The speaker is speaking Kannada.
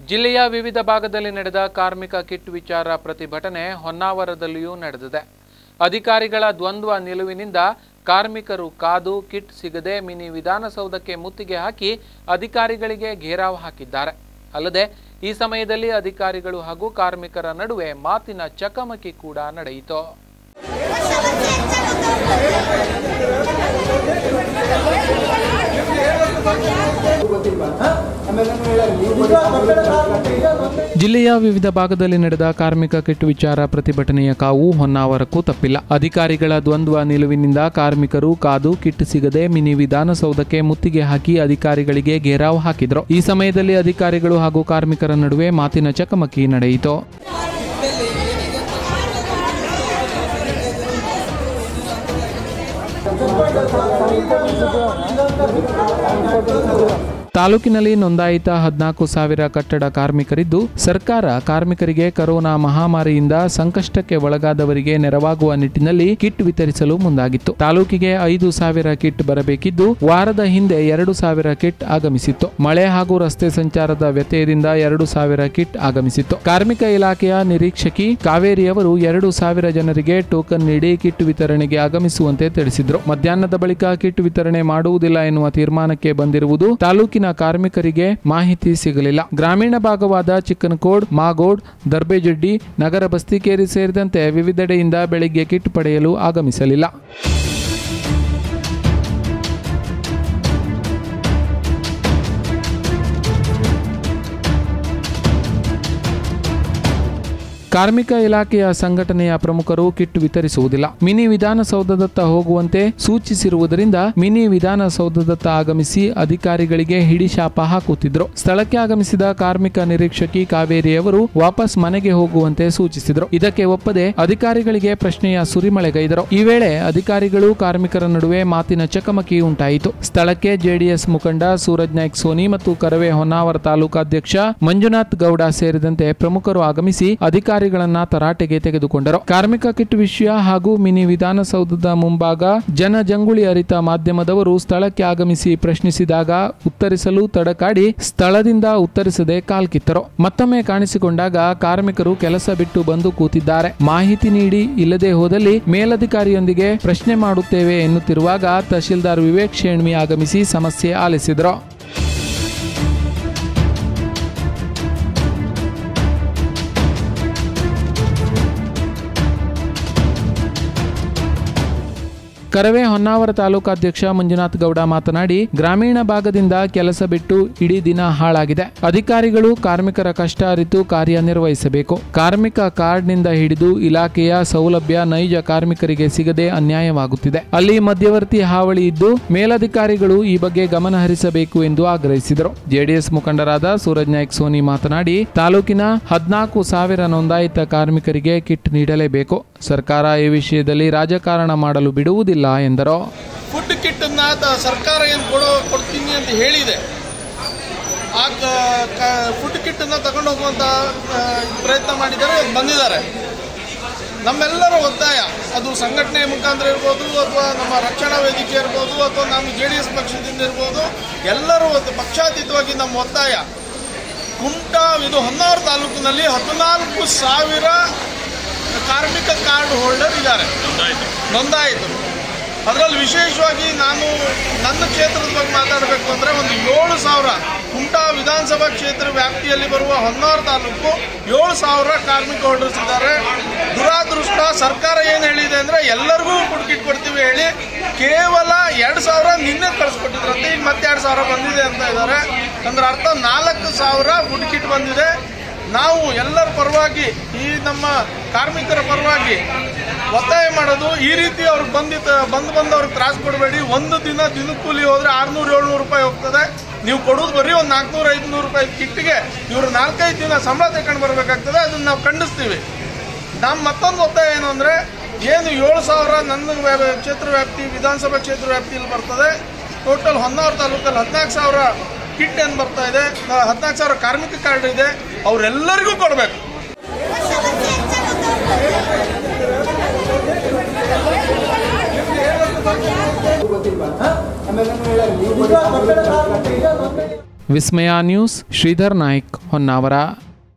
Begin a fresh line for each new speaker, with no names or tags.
ಜಿಲ್ಲೆಯ ವಿವಿಧ ಭಾಗದಲ್ಲಿ ನಡೆದ ಕಾರ್ಮಿಕ ಕಿಟ್ ವಿಚಾರ ಪ್ರತಿಭಟನೆ ಹೊನ್ನಾವರದಲ್ಲಿಯೂ ನಡೆದಿದೆ ಅಧಿಕಾರಿಗಳ ದ್ವಂದ್ವ ನಿಲುವಿನಿಂದ ಕಾರ್ಮಿಕರು ಕಾದು ಕಿಟ್ ಸಿಗದೆ ಮಿನಿ ವಿಧಾನಸೌಧಕ್ಕೆ ಮುತ್ತಿಗೆ ಹಾಕಿ ಅಧಿಕಾರಿಗಳಿಗೆ ಘೇರಾವ್ ಹಾಕಿದ್ದಾರೆ ಅಲ್ಲದೆ ಈ ಸಮಯದಲ್ಲಿ ಅಧಿಕಾರಿಗಳು ಹಾಗೂ ಕಾರ್ಮಿಕರ ನಡುವೆ ಮಾತಿನ ಚಕಮಕಿ ಕೂಡ ನಡೆಯಿತು ಜಿಲ್ಲೆಯ ವಿವಿಧ ಭಾಗದಲ್ಲಿ ನಡೆದ ಕಾರ್ಮಿಕ ಕಿಟ್ ವಿಚಾರ ಪ್ರತಿಭಟನೆಯ ಕಾವು ಹೊನ್ನಾವರಕ್ಕೂ ತಪ್ಪಿಲ್ಲ ಅಧಿಕಾರಿಗಳ ದ್ವಂದ್ವ ನಿಲುವಿನಿಂದ ಕಾರ್ಮಿಕರು ಕಾದು ಕಿಟ್ ಸಿಗದೆ ಮಿನಿ ವಿಧಾನಸೌಧಕ್ಕೆ ಮುತ್ತಿಗೆ ಹಾಕಿ ಅಧಿಕಾರಿಗಳಿಗೆ ಘೇರಾವ್ ಹಾಕಿದ್ರು ಈ ಸಮಯದಲ್ಲಿ ಅಧಿಕಾರಿಗಳು ಹಾಗೂ ಕಾರ್ಮಿಕರ ನಡುವೆ ಮಾತಿನ ಚಕಮಕಿ ನಡೆಯಿತು ತಾಲೂಕಿನಲ್ಲಿ ನೋಂದಾಯಿತ ಹದಿನಾಲ್ಕು ಸಾವಿರ ಕಟ್ಟಡ ಕಾರ್ಮಿಕರಿದ್ದು ಸರ್ಕಾರ ಕಾರ್ಮಿಕರಿಗೆ ಕರೋನಾ ಮಹಾಮಾರಿಯಿಂದ ಸಂಕಷ್ಟಕ್ಕೆ ಒಳಗಾದವರಿಗೆ ನೆರವಾಗುವ ನಿಟ್ಟಿನಲ್ಲಿ ಕಿಟ್ ವಿತರಿಸಲು ಮುಂದಾಗಿತ್ತು ತಾಲೂಕಿಗೆ ಐದು ಸಾವಿರ ಕಿಟ್ ಬರಬೇಕಿದ್ದು ವಾರದ ಹಿಂದೆ ಎರಡು ಸಾವಿರ ಕಿಟ್ ಆಗಮಿಸಿತ್ತು ಮಳೆ ಹಾಗೂ ರಸ್ತೆ ಸಂಚಾರದ ವ್ಯತ್ಯಯದಿಂದ ಎರಡು ಸಾವಿರ ಕಿಟ್ ಆಗಮಿಸಿತ್ತು ಕಾರ್ಮಿಕ ಇಲಾಖೆಯ ನಿರೀಕ್ಷಕಿ ಕಾವೇರಿಯವರು ಎರಡು ಸಾವಿರ ಜನರಿಗೆ ಟೋಕನ್ ನೀಡಿ ಕಿಟ್ ವಿತರಣೆಗೆ ಆಗಮಿಸುವಂತೆ ತಿಳಿಸಿದ್ರು ಮಧ್ಯಾಹ್ನದ ಬಳಿಕ ಕಿಟ್ ವಿತರಣೆ ಮಾಡುವುದಿಲ್ಲ ಎನ್ನುವ ತೀರ್ಮಾನಕ್ಕೆ ಬಂದಿರುವುದು ತಾಲೂಕಿನ ಕಾರ್ಮಿಕರಿಗೆ ಮಾಹಿತಿ ಸಿಗಲಿಲ್ಲ ಗ್ರಾಮೀಣ ಭಾಗವಾದ ಚಿಕ್ಕನಕೋಡ್ ಮಾಗೋಡ್ ದರ್ಬೇಜಡ್ಡಿ ನಗರ ಬಸ್ತಿಕೇರಿ ಸೇರಿದಂತೆ ವಿವಿಧೆಡೆಯಿಂದ ಬೆಳಿಗ್ಗೆ ಕಿಟ್ ಪಡೆಯಲು ಆಗಮಿಸಲಿಲ್ಲ ಕಾರ್ಮಿಕ ಇಲಾಖೆಯ ಸಂಘಟನೆಯ ಪ್ರಮುಖರು ಕಿಟ್ ವಿತರಿಸುವುದಿಲ್ಲ ಮಿನಿ ವಿಧಾನಸೌಧದತ್ತ ಹೋಗುವಂತೆ ಸೂಚಿಸಿರುವುದರಿಂದ ಮಿನಿ ವಿಧಾನಸೌಧದತ್ತ ಆಗಮಿಸಿ ಅಧಿಕಾರಿಗಳಿಗೆ ಹಿಡಿಶಾಪ ಹಾಕುತ್ತಿದ್ರು ಸ್ಥಳಕ್ಕೆ ಆಗಮಿಸಿದ ಕಾರ್ಮಿಕ ನಿರೀಕ್ಷಕಿ ಕಾವೇರಿಯವರು ವಾಪಸ್ ಮನೆಗೆ ಹೋಗುವಂತೆ ಸೂಚಿಸಿದರು ಇದಕ್ಕೆ ಒಪ್ಪದೆ ಅಧಿಕಾರಿಗಳಿಗೆ ಪ್ರಶ್ನೆಯ ಸುರಿಮಳೆಗೈದರು ಈ ವೇಳೆ ಅಧಿಕಾರಿಗಳು ಕಾರ್ಮಿಕರ ನಡುವೆ ಮಾತಿನ ಚಕಮಕಿ ಉಂಟಾಯಿತು ಸ್ಥಳಕ್ಕೆ ಜೆಡಿಎಸ್ ಮುಖಂಡ ಸೂರಜ್ ನಾಯ್ಕ್ ಸೋನಿ ಮತ್ತು ಕರವೇ ಹೊನ್ನಾವರ ತಾಲೂಕಾಧ್ಯಕ್ಷ ಮಂಜುನಾಥ್ ಗೌಡ ಸೇರಿದಂತೆ ಪ್ರಮುಖರು ಆಗಮಿಸಿ ಅಧಿಕಾರಿಗಳನ್ನ ತರಾಟೆಗೆ ತೆಗೆದುಕೊಂಡರು ಕಾರ್ಮಿಕ ಕಿಟ್ ವಿಷಯ ಹಾಗೂ ಮಿನಿ ವಿಧಾನಸೌಧದ ಮುಂಭಾಗ ಜನ ಜಂಗುಳಿ ಅರಿತ ಮಾಧ್ಯಮದವರು ಸ್ಥಳಕ್ಕೆ ಆಗಮಿಸಿ ಪ್ರಶ್ನಿಸಿದಾಗ ಉತ್ತರಿಸಲು ತಡಕಾಡಿ ಸ್ಥಳದಿಂದ ಉತ್ತರಿಸದೆ ಕಾಲ್ಕಿತ್ತರು ಮತ್ತೊಮ್ಮೆ ಕಾಣಿಸಿಕೊಂಡಾಗ ಕಾರ್ಮಿಕರು ಕೆಲಸ ಬಿಟ್ಟು ಬಂದು ಕೂತಿದ್ದಾರೆ ಮಾಹಿತಿ ನೀಡಿ ಇಲ್ಲದೆ ಹೋದಲ್ಲಿ ಮೇಲಧಿಕಾರಿಯೊಂದಿಗೆ ಪ್ರಶ್ನೆ ಮಾಡುತ್ತೇವೆ ಎನ್ನುತ್ತಿರುವಾಗ ತಹಶೀಲ್ದಾರ್ ವಿವೇಕ್ ಶೇಣ್ಮಿ ಆಗಮಿಸಿ ಸಮಸ್ಯೆ ಆಲಿಸಿದರು ಕರವೇ ಹೊನ್ನಾವರ ತಾಲೂಕಾಧ್ಯಕ್ಷ ಮಂಜುನಾಥ್ ಗೌಡ ಮಾತನಾಡಿ ಗ್ರಾಮೀಣ ಭಾಗದಿಂದ ಕೆಲಸ ಬಿಟ್ಟು ಇಡೀ ದಿನ ಹಾಳಾಗಿದೆ ಅಧಿಕಾರಿಗಳು ಕಾರ್ಮಿಕರ ಕಷ್ಟ ಅರಿತು ಕಾರ್ಯನಿರ್ವಹಿಸಬೇಕು ಕಾರ್ಮಿಕ ಕಾರ್ಡ್ನಿಂದ ಹಿಡಿದು ಇಲಾಖೆಯ ಸೌಲಭ್ಯ ನೈಜ ಕಾರ್ಮಿಕರಿಗೆ ಸಿಗದೆ ಅನ್ಯಾಯವಾಗುತ್ತಿದೆ ಅಲ್ಲಿ ಮಧ್ಯವರ್ತಿ ಹಾವಳಿ ಇದ್ದು ಮೇಲಧಿಕಾರಿಗಳು ಈ ಬಗ್ಗೆ ಗಮನ ಹರಿಸಬೇಕು ಎಂದು ಆಗ್ರಹಿಸಿದರು ಜೆಡಿಎಸ್ ಮುಖಂಡರಾದ ಸೂರಜ್ ನಾಯ್ಕ್ ಸೋನಿ ಮಾತನಾಡಿ ತಾಲೂಕಿನ ಹದಿನಾಲ್ಕು ಸಾವಿರ ನೋಂದಾಯಿತ ಕಾರ್ಮಿಕರಿಗೆ ಕಿಟ್ ನೀಡಲೇಬೇಕು ಸರ್ಕಾರ ಈ ವಿಷಯದಲ್ಲಿ ರಾಜಕಾರಣ ಮಾಡಲು ಬಿಡುವುದಿಲ್ಲ ಎಂದರು
ಫುಡ್ ಕಿಟ್ಟನ್ನು ಸರ್ಕಾರ ಏನು ಕೊಡೋ ಕೊಡ್ತೀನಿ ಅಂತ ಹೇಳಿದೆ ಆ ಕ- ಕ- ಫುಡ್ ಕಿಟ್ಟನ್ನು ತಗೊಂಡು ಹೋಗುವಂಥ ಆ, ಪ್ರಯತ್ನ ಮಾಡಿದ್ದಾರೆ ಇವತ್ತು ಬಂದಿದ್ದಾರೆ ನಮ್ಮೆಲ್ಲರ ಒತ್ತಾಯ ಅದು ಸಂಘಟನೆ ಮುಖಾಂತರ ಇರ್ಬೋದು ಅಥವಾ ನಮ್ಮ ರಕ್ಷಣಾ ವೇದಿಕೆ ಇರ್ಬೋದು ಅಥವಾ ನಮ್ಮ ಜೆ ಡಿ ಎಸ್ ಪಕ್ಷದಿಂದ ಇರ್ಬೋದು ಎಲ್ಲರೂ ಒತ್ತು- ಪಕ್ಷಾತೀತವಾಗಿ ನಮ್ಮ ಒತ್ತಾಯ ಕುಮಟಾ ಇದು ಹೊನ್ನಾವರ ತಾಲೂಕಿನಲ್ಲಿ ಹದಿನಾಲ್ಕು ಸಾವಿರ ಕಾರ್ಮಿಕ ಕಾರ್ಡ್ ಹೋಲ್ಡರ್ ಇದ್ದಾರೆ ನೋಂದಾಯಿತರು ಅದರಲ್ಲಿ ವಿಶೇಷವಾಗಿ ನಾನು ನನ್ನ ಕ್ಷೇತ್ರದ ಬಗ್ಗೆ ಮಾತಾಡಬೇಕು ಅಂದರೆ ಒಂದು ಏಳು ಸಾವಿರ ಕುಮಟಾ ವಿಧಾನಸಭಾ ಕ್ಷೇತ್ರ ವ್ಯಾಪ್ತಿಯಲ್ಲಿ ಬರುವ ಹೊನ್ನಾವರ ತಾಲೂಕು ಏಳು ಸಾವಿರ ಕಾರ್ಮಿಕ ಹೋಲ್ಡರ್ಸ್ ಇದ್ದಾರೆ ದುರಾದೃಷ್ಟ ಸರ್ಕಾರ ಏನು ಹೇಳಿದೆ ಅಂದರೆ ಎಲ್ಲರಿಗೂ ಕುಡ್ಕಿಟ್ ಕೊಡ್ತೀವಿ ಹೇಳಿ ಕೇವಲ ಎರಡು ಸಾವಿರ ನಿನ್ನೆ ಕಳಿಸ್ಕೊಟ್ಟಿದ್ರಂತೆ ಈಗ ಮತ್ತೆ ಎರಡು ಸಾವಿರ ಬಂದಿದೆ ಅಂತ ಇದ್ದಾರೆ ಅಂದ್ರೆ ಅರ್ಥ ನಾಲ್ಕು ಸಾವಿರ ಫುಡ್ ಕಿಟ್ ಬಂದಿದೆ ನಾವು ಎಲ್ಲರ ಪರವಾಗಿ ಈ ನಮ್ಮ ಕಾರ್ಮಿಕರ ಪರವಾಗಿ ಒತ್ತಾಯ ಮಾಡೋದು ಈ ರೀತಿ ಅವ್ರಿಗೆ ಬಂದಿದ್ದ ಬಂದು ಬಂದು ಅವ್ರಿಗೆ ತ್ರಾಸ ಕೊಡಬೇಡಿ ಒಂದು ದಿನ ದಿನಕೂಲಿ ಹೋದ್ರೆ ಆರ್ನೂರು ಏಳ್ನೂರು ರೂಪಾಯಿ ಹೋಗ್ತದೆ ನೀವು ಕೊಡೋದು ಬರೀ ಒಂದು ನಾಲ್ಕುನೂರು ಐದುನೂರು ರೂಪಾಯಿ ಕಿಟ್ಟಿಗೆ ಇವರು ನಾಲ್ಕೈದು ದಿನ ಸಂಬಳ ತಗೊಂಡು ಬರಬೇಕಾಗ್ತದೆ ಅದನ್ನು ನಾವು ಖಂಡಿಸ್ತೀವಿ ನಮ್ಮ ಮತ್ತೊಂದು ಒತ್ತಾಯ ಏನು ಅಂದರೆ ಏನು ಏಳು ಸಾವಿರ ನನ್ನ ವ್ಯಾ- ಕ್ಷೇತ್ರ ವ್ಯಾಪ್ತಿ ವಿಧಾನಸಭಾ ಕ್ಷೇತ್ರ ವ್ಯಾಪ್ತಿಯಲ್ಲಿ ಬರ್ತದೆ ಟೋಟಲ್ ಹೊನ್ನಾವರ ತಾಲೂಕಲ್ಲಿ ಹದಿನಾಲ್ಕು ಸಾವಿರ ಕಿಟ್ ಏನು ಬರ್ತಾ ಇದೆ ಹದಿನಾಲ್ಕು ಸಾವಿರ ಕಾರ್ಮಿಕ ಕಾರ್ಡ್ ಇದೆ ಅವರೆಲ್ಲರಿಗೂ ಕೊಡಬೇಕು
ವಿಸ್ಮಯ ನ್ಯೂಸ್ ಶ್ರೀಧರ್ ನಾಯ್ಕ್ ಹೊನ್ನಾವರ